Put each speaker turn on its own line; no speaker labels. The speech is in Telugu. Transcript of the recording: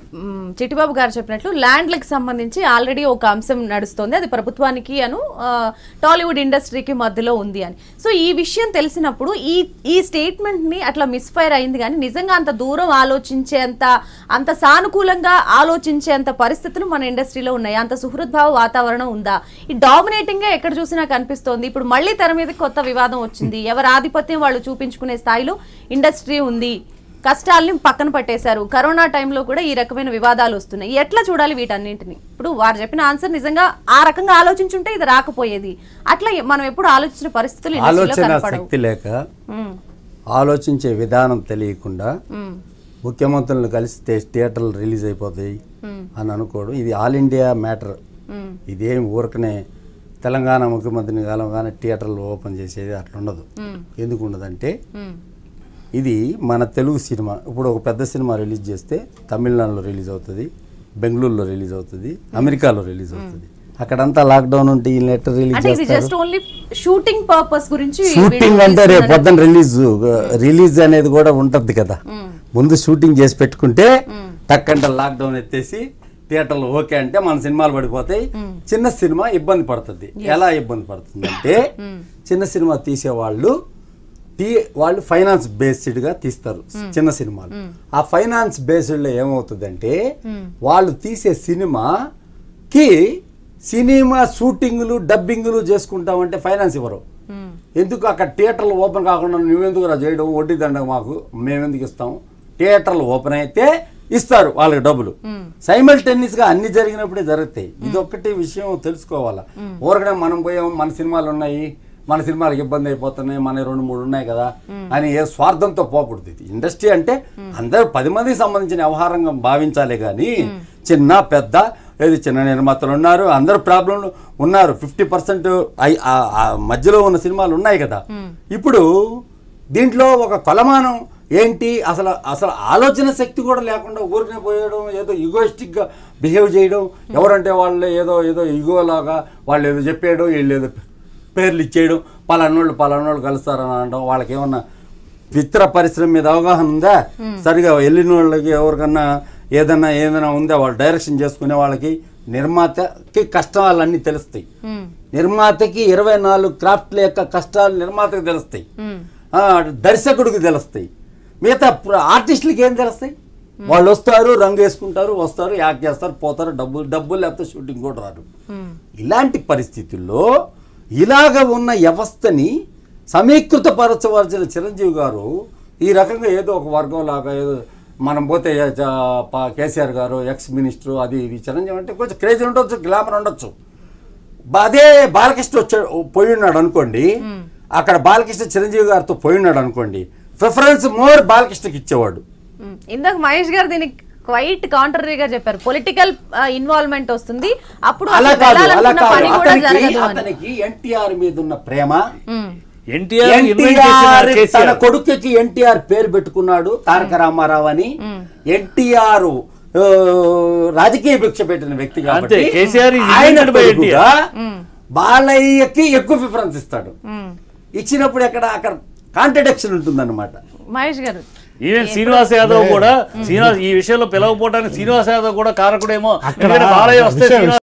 మ్, చిట్టిబాబు గారు చెప్పినట్లు ల్యాండ్లకు సంబంధించి ఆల్రెడీ ఒక అంశం నడుస్తోంది అది ప్రభుత్వానికి అను ఆ, టాలీవుడ్ ఇండస్ట్రీకి మధ్యలో ఉంది అని సో ఈ విషయం తెలిసినప్పుడు ఈ ఈ స్టేట్మెంట్ ని అట్లా మిస్ఫైర్ అయింది కానీ నిజంగా అంత దూరం ఆలోచించేంత అంత సానుకూలంగా ఆలోచించేంత పరిస్థితులు మన ఇండస్ట్రీలో ఉన్నాయి అంత సుహృద్భావ వాతావరణం ఉందా ఈ డామినేటింగ్ గా ఎక్కడ చూసినా కనిపిస్తోంది ఇప్పుడు మళ్ళీ తెర మీద కొత్త వివాదం వచ్చింది ఎవరి ఆధిపత్యం వాళ్ళు చూపించుకునే స్థాయిలో ఇండస్ట్రీ ఉంది కష్టాల్ని పక్కన పట్టేశారు కరోనా టైంలో కూడా ఈ రకమైన వివాదాలు వస్తున్నాయి ఎట్లా చూడాలి వీటన్నింటిని ఇప్పుడు వారు చెప్పిన ఆన్సర్ నిజంగా ఆ రకంగా ఆలోచించుంటే ఇది రాకపోయేది అట్లా మనం ఎప్పుడు ఆలోచించిన పరిస్థితులు ఇండస్ట్రీలో
ఆలోచన
కనపడవు
శక్తి లేక
ఉమ్,
ఆలోచించే విధానం తెలియకుండా
ఉమ్,
ముఖ్యమంత్రులను కలిస్తే థియేటర్లు రిలీజ్ అయిపోతాయి అని అనుకోవడం ఇది ఆల్ ఇండియా మ్యాటర్
ఉమ్,
ఇదేం ఊరకనే తెలంగాణ ముఖ్యమంత్రిని కాలంగానే థియేటర్లు ఓపెన్ చేసేది అట్లా ఉండదు
ఉమ్,
ఎందుకు ఉండదంటే
ఉమ్,
ఇది మన తెలుగు సినిమా ఇప్పుడు ఒక పెద్ద సినిమా రిలీజ్ చేస్తే తమిళనాడులో రిలీజ్ అవుతుంది బెంగళూరులో రిలీజ్ అవుతుంది అమెరికాలో రిలీజ్ అవుతుంది అక్కడంతా లాక్డౌన్ ఉంటే ఈ లెటర్ రిలీజ్
అంటే ఇది
చేస్తారు
జస్ట్ ఓన్లీ షూటింగ్ పర్పస్ గురించి
షూటింగ్
వీడియో
అంటే రేపు
తీస్తున్నారు.
పొద్దున రిలీజ్ రిలీజ్ అనేది కూడా ఉంటది కదా
ఉమ్,
ముందు షూటింగ్ చేసి పెట్టుకుంటే
ఉమ్,
టక్కంట లాక్డౌన్ ఎత్తేసి థియేటర్లు ఓకే అంటే మన సినిమాలు పడిపోతాయి
మ్.
చిన్న సినిమా ఇబ్బంది పడుతుంది ఎలా ఇబ్బంది పడుతుంది అంటే
మ్.
చిన్న సినిమా తీసేవాళ్ళు తీ వాళ్ళు ఫైనాన్స్ బేస్డ్గా తీస్తారు చిన్న సినిమాలు ఆ ఫైనాన్స్ బేస్డ్లో ఏమవుతుందంటే
మ్.
వాళ్ళు తీసే సినిమాకి సినిమా షూటింగ్లు డబ్బింగ్లు చేసుకుంటామంటే ఫైనాన్స్ ఇవ్వరు
ఉమ్,
ఎందుకు అక్కడ థియేటర్లు ఓపెన్ కాకుండా నువ్వెందుకు రా చేయడం వడ్డీ దండగ మాకు మేమెందుకు ఇస్తాం థియేటర్లు ఓపెన్ అయితే ఇస్తారు వాళ్ళకి డబ్బులు
ఉమ్,
సైమల్టేనియస్ గా అన్ని జరిగినప్పుడే జరుగుతాయి ఇది ఒక్కటి విషయం తెలుసుకోవాలా ఊరకనే మనం పోయాం మన సినిమాలు ఉన్నాయి మన సినిమాలకు ఇబ్బంది అయిపోతున్నాయి మన రెండు మూడు ఉన్నాయి కదా అని ఏ స్వార్థంతో పోకూడదు ఇది ఇండస్ట్రీ అంటే అందరూ పది మందికి సంబంధించిన వ్యవహారంగా భావించాలి కానీ చిన్న పెద్ద ఏది చిన్న నిర్మాతలు ఉన్నారు అందరు ప్రాబ్లంలు ఉన్నారు ఫిఫ్టీ పర్సెంట్ మధ్యలో ఉన్న సినిమాలు ఉన్నాయి కదా ఇప్పుడు దీంట్లో ఒక కొలమానం ఏంటి అసలు అసలు ఆలోచన శక్తి కూడా లేకుండా ఊరినే పోయడం ఏదో ఈగోయిస్టిక్గా బిహేవ్ చేయడం ఎవరంటే వాళ్ళు ఏదో ఏదో ఈగోలాగా వాళ్ళు ఏదో చెప్పేయడం వీళ్ళు ఏదో పేర్లు ఇచ్చేయడం పలానోళ్ళు పలానోళ్ళు కలుస్తారని అనడం వాళ్ళకి ఏమన్నా చిత్ర పరిశ్రమ మీద అవగాహన ఉందా సరిగా వెళ్ళిన వాళ్ళకి ఎవరికన్నా ఏదన్నా ఏదైనా ఉందా వాళ్ళు డైరెక్షన్ చేసుకునే వాళ్ళకి నిర్మాతకి కష్టాలన్నీ తెలుస్తాయి
ఉమ్,
నిర్మాతకి ఇరవై నాలుగు క్రాఫ్ట్ల యొక్క కష్టాలు నిర్మాతకి తెలుస్తాయి
ఉమ్,
ఆ, దర్శకుడికి తెలుస్తాయి మిగతా ప్ర- ఆర్టిస్టులకి ఏం తెలుస్తాయి వాళ్ళు వస్తారు రంగు వేసుకుంటారు వస్తారు యాక్ట్ చేస్తారు పోతారు డబ్బులు డబ్బులు లేకపోతే షూటింగ్ కూడా రారు
ఉమ్,
ఇలాంటి పరిస్థితుల్లో ఇలాగ ఉన్న వ్యవస్థని సమీకృతపరచవలసిన చిరంజీవి గారు ఈ రకంగా ఏదో ఒక వర్గం లాగా ఏదో మనం పోతే ఏ- చ- ప- కేసీఆర్ గారు ఎక్స్ మినిస్టర్ అది ఇది చిరంజీవి అంటే కొంచెం క్రేజ్ ఉండొచ్చు గ్లామర్ ఉండొచ్చు బ- అదే బాలకృష్ణ వచ్చా పోయి ఉన్నాడు అనుకోండి అక్కడ బాలకృష్ణ చిరంజీవి గారితో పోయి ఉన్నాడు అనుకోండి ప్రిఫరెన్స్ మోర్ బాలకృష్ణకి ఇచ్చేవాడు
ఉమ్. ఇందాక మహేష్ గారు దీనికి క్వైట్ కాంట్రరీగా చెప్పారు పొలిటికల్ ఇన్వాల్వ్మెంట్ వస్తుంది అప్పుడు
అలా
అసలు
కాదు అలా
వెళ్ళాలనుకున్న
కాదు
పని కూడా
అతనికి
జరగదు అని
అతనికి ఎన్టీఆర్ మీద ఉన్న ప్రేమ
ఉమ్,
ఎన్టీఆర్ ఇన్వైట్
ఎన్టీఆర్
చేసిన
తన
కేసీఆర్
కొడుకుకి ఎన్టీఆర్ పేరు పెట్టుకున్నాడు తారక రామారావు అని ఎన్టీఆర్ ఆ, రాజకీయ భిక్ష పెట్టిన వ్యక్తి కాబట్టి
అంతే, కేసీఆర్ is
ఆయన
invented by
కొడుకుగా
ఉమ్,
బాలయ్యకి ఎక్కువ ప్రిఫరెన్స్ ఇస్తాడు
ఉమ్.
ఇచ్చినప్పుడు ఎక్కడ అక్కడ కాంట్రడిక్షన్ ఉంటుందన్నమాట
మహేష్ గారు
ఈవెన్ శ్రీనివాస్ యాదవ్ కూడా శ్రీనివాస్ ఈ విషయంలో పిలవకపోవడానికి శ్రీనివాస్ యాదవ్ కూడా కారకుడేమో
అక్కడ
ఎందుకంటే బాలయ్య వస్తే
విషయం-
శ్రీనివాస్